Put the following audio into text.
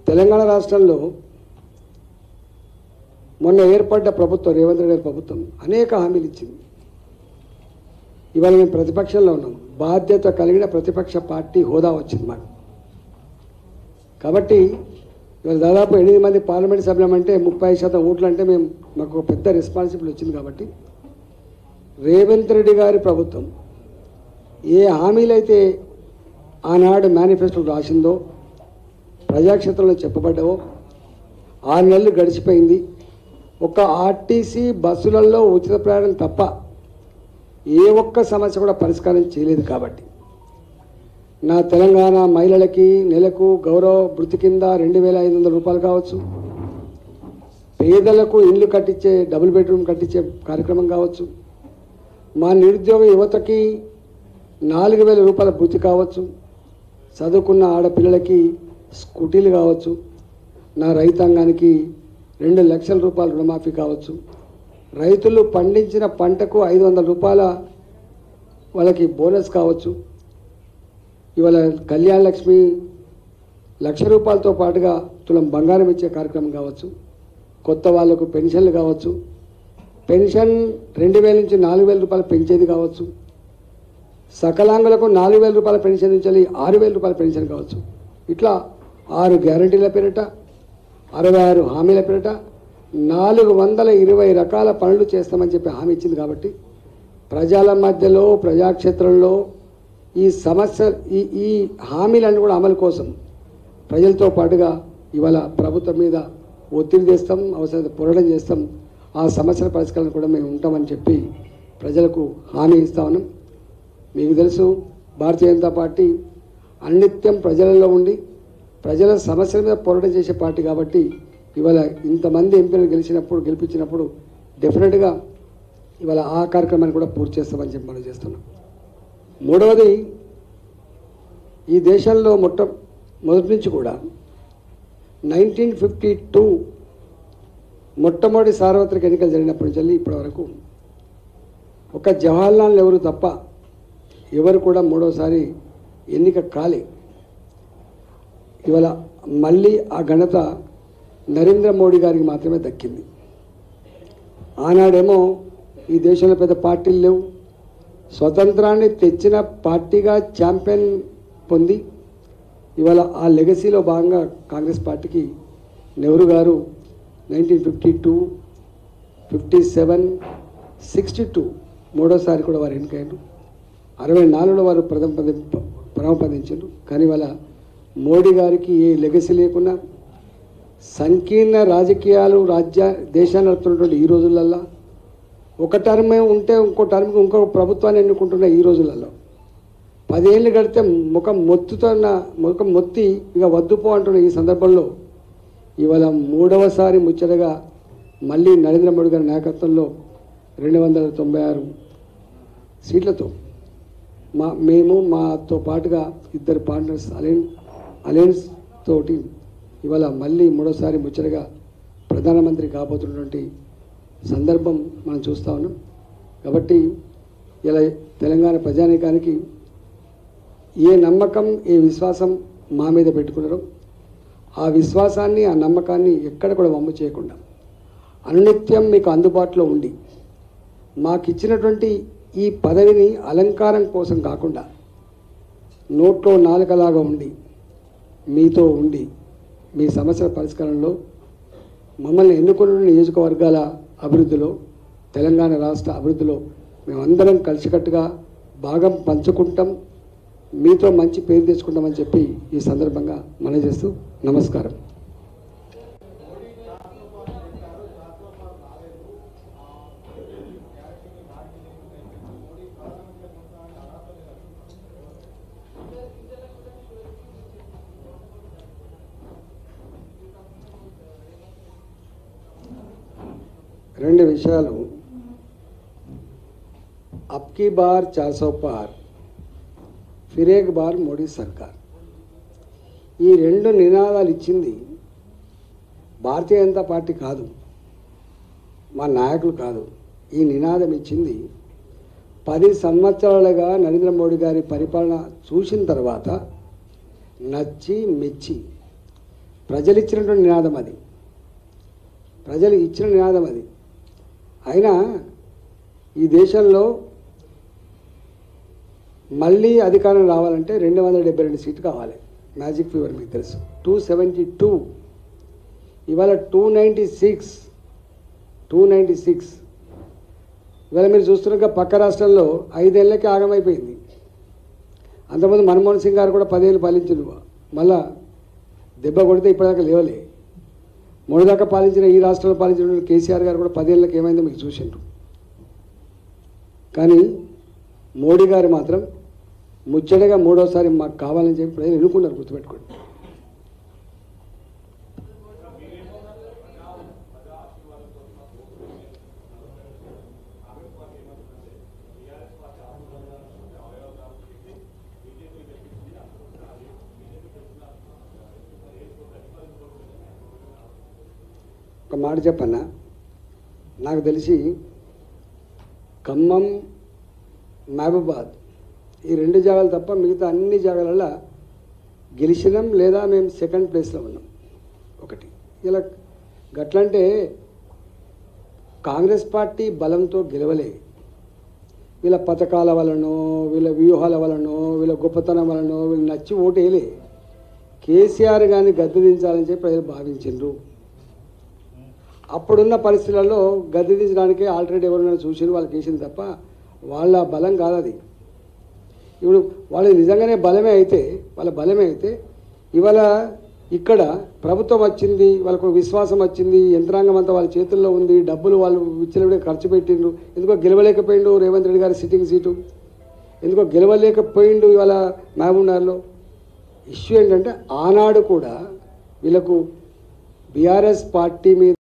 తెలంగాణ రాష్ట్రంలో మొన్న ఏర్పడ్డ ప్రభుత్వం రేవంత్ రెడ్డి గారి ప్రభుత్వం అనేక హామీలు ఇచ్చింది ఇవాళ మేము ప్రతిపక్షంలో ఉన్నాం బాధ్యత కలిగిన ప్రతిపక్ష పార్టీ హోదా వచ్చింది మాకు కాబట్టి ఇవాళ దాదాపు ఎనిమిది మంది పార్లమెంట్ సభ్యులమంటే ముప్పై శాతం ఓట్లు అంటే మేము మాకు ఒక పెద్ద రెస్పాన్సిబిలిటీ వచ్చింది కాబట్టి రేవంత్ రెడ్డి గారి ప్రభుత్వం ఏ హామీలైతే ఆనాడు మేనిఫెస్టోలో రాసిందో ప్రజాక్షేత్రంలో చెప్పబడ్డావో ఆరు నెలలు గడిచిపోయింది ఒక ఆర్టీసీ బస్సులలో ఉచిత ప్రయాణం తప్ప ఏ ఒక్క సమస్య కూడా పరిష్కారం చేయలేదు కాబట్టి నా తెలంగాణ మహిళలకి నెలకు గౌరవ వృత్తి కింద రెండు వేల ఐదు వందల రూపాయలు కావచ్చు పేదలకు ఇల్లు కట్టించే డబుల్ బెడ్రూమ్ కట్టించే కార్యక్రమం కావచ్చు మా నిరుద్యోగ యువతకి నాలుగు వేల రూపాయల వృత్తి కావచ్చు చదువుకున్న ఆడపిల్లలకి స్కూటీలు కావచ్చు నా రైతాంగానికి రెండు లక్షల రూపాయల రుణమాఫీ కావచ్చు రైతులు పండించిన పంటకు ఐదు వందల రూపాయల వాళ్ళకి బోనస్ కావచ్చు ఇవాళ కళ్యాణ లక్ష్మి లక్ష రూపాయలతో పాటుగా తులం బంగారం ఇచ్చే కార్యక్రమం కావచ్చు కొత్త వాళ్ళకు పెన్షన్లు కావచ్చు పెన్షన్ రెండు వేల నుంచి నాలుగు వేల రూపాయలు పెంచేది కావచ్చు సకలాంగులకు నాలుగు వేల రూపాయల పెన్షన్ నుంచి ఆరు వేల రూపాయల పెన్షన్ కావచ్చు ఇట్లా ఆరు గ్యారంటీల పేరిట అరవై ఆరు హామీల పేరిట నాలుగు వందల ఇరవై రకాల పనులు చేస్తామని చెప్పి హామీ ఇచ్చింది కాబట్టి ప్రజల మధ్యలో ప్రజాక్షేత్రంలో ఈ సమస్య ఈ ఈ హామీలన్నీ కూడా అమలు కోసం ప్రజలతో పాటుగా ఇవాళ ప్రభుత్వం మీద ఒత్తిడి చేస్తాం అవసరమైతే పోరాటం చేస్తాం ఆ సమస్యల పరిష్కారం కూడా మేము ఉంటామని చెప్పి ప్రజలకు హామీ ఇస్తా ఉన్నాం మీకు తెలుసు భారతీయ జనతా పార్టీ అన్నిత్యం ప్రజలలో ఉండి ప్రజల సమస్యల మీద పోరాటం చేసే పార్టీ కాబట్టి ఇవాళ ఇంతమంది ఎంపీలు గెలిచినప్పుడు గెలిపించినప్పుడు డెఫినెట్గా ఇవాళ ఆ కార్యక్రమాన్ని కూడా పూర్తి చేస్తామని చెప్పి మనం చేస్తున్నాం మూడవది ఈ దేశంలో మొట్ట మొదటి నుంచి కూడా నైన్టీన్ ఫిఫ్టీ టూ మొట్టమొదటి సార్వత్రిక ఎన్నికలు జరిగినప్పటి నుంచి వెళ్ళి ఇప్పటి వరకు ఒక జవహర్లాల్ నెహ్రూ తప్ప ఎవరు కూడా మూడోసారి ఎన్నిక కాలే ఇవాళ మళ్ళీ ఆ ఘనత నరేంద్ర మోడీ గారికి మాత్రమే దక్కింది ఆనాడేమో ఈ దేశంలో పెద్ద పార్టీలు లేవు స్వతంత్రాన్ని తెచ్చిన పార్టీగా ఛాంపియన్ పొంది ఇవాళ ఆ లెగసీలో భాగంగా కాంగ్రెస్ పార్టీకి నెహ్రూ గారు nineteen fifty two fifty seven sixty two మూడోసారి కూడా వారు ఎన్నికయ్యారు అరవై నాలుగులో వారు ప్రథమ పది ప్రమపదించారు కానీ వాళ్ళ మోడీ గారికి ఏ లెగసీ లేకుండా సంకీర్ణ రాజకీయాలు రాజ్య దేశాన్ని నడుపుతున్నటువంటి ఈ రోజులల్లో ఒక టర్మే ఉంటే ఇంకో టర్మ్కి ఇంకొక ప్రభుత్వాన్ని ఎన్నుకుంటున్న ఈ రోజులలో పదేళ్ళు గడితే ముఖం మొత్తుతున్న ముఖం మొత్తి ఇక వద్దుపో అంటున్న ఈ సందర్భంలో ఇవాళ మూడవసారి ముచ్చటగా మళ్ళీ నరేంద్ర మోడీ గారి నాయకత్వంలో రెండు వందల తొంభై ఆరు సీట్లతో మా మేము మాతో పాటుగా ఇద్దరు పార్ట్నర్స్ అలయన్ అలయన్స్ తోటి ఇవాళ మళ్ళీ మూడోసారి ముచ్చటగా ప్రధానమంత్రి కాబోతున్నటువంటి సందర్భం మనం చూస్తూ ఉన్నాం కాబట్టి ఇలా తెలంగాణ ప్రజానీకానికి ఏ నమ్మకం ఏ విశ్వాసం మా మీద పెట్టుకున్నారో ఆ విశ్వాసాన్ని ఆ నమ్మకాన్ని ఎక్కడ కూడా వమ్ము చేయకుండా అనునిత్యం మీకు అందుబాటులో ఉండి మాకు ఇచ్చినటువంటి ఈ పదవిని అలంకారం కోసం కాకుండా నోట్లో నాలుకలాగా ఉండి మీతో ఉండి మీ సమస్యల పరిష్కారంలో మమ్మల్ని ఎన్నుకున్న నియోజకవర్గాల అభివృద్ధిలో తెలంగాణ రాష్ట్ర అభివృద్ధిలో మేమందరం కలిసికట్టుగా భాగం పంచుకుంటాం మీతో మంచి పేరు తెచ్చుకుంటామని చెప్పి ఈ సందర్భంగా మనం చేస్తూ నమస్కారం రెండు విషయాలు అప్కీ బార్ చార్ సో పార్ ఫిరేక్ బార్ మోడీ సర్కార్ ఈ రెండు నినాదాలు ఇచ్చింది భారతీయ జనతా పార్టీ కాదు మా నాయకులు కాదు ఈ నినాదం ఇచ్చింది పది సంవత్సరాలుగా నరేంద్ర మోడీ గారి పరిపాలన చూసిన తర్వాత నచ్చి మెచ్చి ప్రజలు ఇచ్చినటువంటి నినాదం అది ప్రజలు ఇచ్చిన నినాదం అది అయినా ఈ దేశంలో మళ్ళీ అధికారం రావాలంటే రెండు వందల డెబ్బై రెండు సీట్లు కావాలి మ్యాజిక్ ఫీవర్ మీకు తెలుసు టూ సెవెంటీ టూ ఇవాళ two ninety six two ninety six ఇవాళ మీరు చూస్తున్నగా పక్క రాష్ట్రాల్లో ఐదేళ్లకి ఆగమైపోయింది అంతకుముందు మన్మోహన్ సింగ్ గారు కూడా పదేళ్ళు పాలించిండు మళ్ళా దెబ్బ కొడితే ఇప్పటిదాకా లేవలే మొదటిదాకా పాలించిన ఈ రాష్ట్రంలో పాలించిన కేసీఆర్ గారు కూడా పదేళ్ళకి ఏమైందో మీకు చూసిండ్రు కానీ మోడీ గారు మాత్రం ముచ్చటగా మూడోసారి మాకు కావాలని చెప్పి ప్రజలు ఎన్నుకున్నారు గుర్తుపెట్టుకోండి ఒక మాట చెప్పన్నా నాకు తెలిసి ఖమ్మం మహబూబాద్ ఈ రెండు జాగాలు తప్ప మిగతా అన్ని జాగాలలో గెలిచినాం లేదా మేము సెకండ్ ప్లేస్లో ఉన్నాం ఒకటి ఇలా గట్లంటే కాంగ్రెస్ పార్టీ బలంతో గెలవలే వీళ్ళ పథకాల వలనో వీళ్ళ వ్యూహాల వలనో వీళ్ళ గొప్పతనం వలనో వీళ్ళు నచ్చి ఓటేయలే కేసీఆర్ గారిని గద్దె దించాలని చెప్పి ప్రజలు భావించిండ్రు అప్పుడున్న పరిస్థితులలో గద్దె దించడానికి ఆల్రెడీ ఎవరైనా చూసి వాళ్ళకి వేసింది తప్ప వాళ్ళ బలం కాదు అది ఇప్పుడు వాళ్ళకి నిజంగానే బలమే అయితే వాళ్ళ బలమే అయితే ఇవాళ ఇక్కడ ప్రభుత్వం వచ్చింది వాళ్ళకు విశ్వాసం వచ్చింది యంత్రాంగం అంతా వాళ్ళ చేతుల్లో ఉంది డబ్బులు వాళ్ళు విచ్చలవిడే ఖర్చు పెట్టిండ్రు ఎందుకో గెలవలేకపోయిండు రేవంత్ రెడ్డి గారి సిట్టింగ్ సీటు ఎందుకో గెలవలేకపోయిండు ఇవాళ మహబూబ్నగర్లో ఇష్యూ ఏంటంటే ఆనాడు కూడా వీళ్ళకు బీఆర్ఎస్ పార్టీ మీద